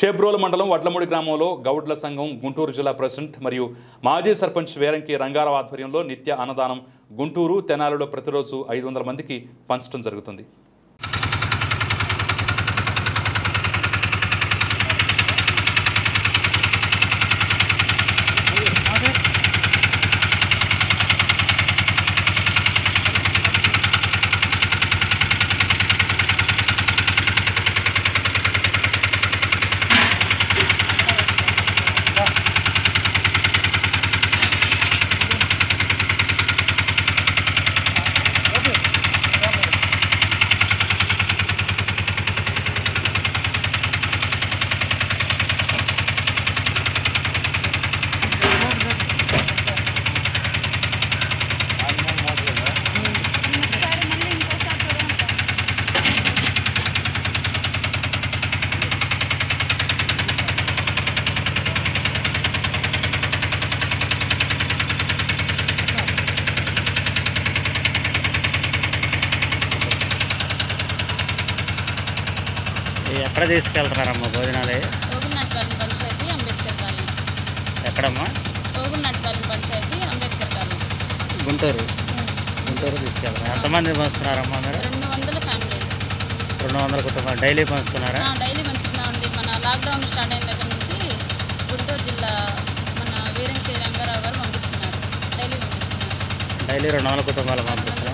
షేబ్రోలు మండలం వడ్లమూడి గ్రామంలో గౌడ్ల సంఘం గుంటూరు జిల్లా ప్రెసిడెంట్ మరియు మాజీ సర్పంచ్ వేరంకి రంగారావు ఆధ్వర్యంలో నిత్య అన్నదానం గుంటూరు తెనాలిలో ప్రతిరోజు ఐదు వందల మందికి పంచడం జరుగుతుంది ఇవి ఎక్కడ తీసుకెళ్తున్నారమ్మా భోజనాలు ఓగునట్పాలెం పంచాయతీ అంబేద్కర్ కాలనీ ఎక్కడమ్మా ఓగునట్పాలెం పంచాయతీ అంబేద్కర్ కాలనీ గుంటూరు ఉమ్. గుంటూరు తీసుకెళ్తున్నారు ఎంతమంది పంచుతున్నారమ్మా మీరు రెండు వందల ఫ్యామిలీలు రెండు వందల కుటుంబాలు డైలీ పంచుతున్నారా ఆ, డైలీ పంచుతున్నామండి మన లాక్డౌన్ స్టార్ట్ అయిన దగ్గర నుంచి గుంటూరు జిల్లా మన వీరంకి రంగారావు గారు పంపిస్తున్నారు డైలీ పంపిస్తున్నారు డైలీ రెండు వందల కుటుంబాలు రెండు పంపిస్తున్నారు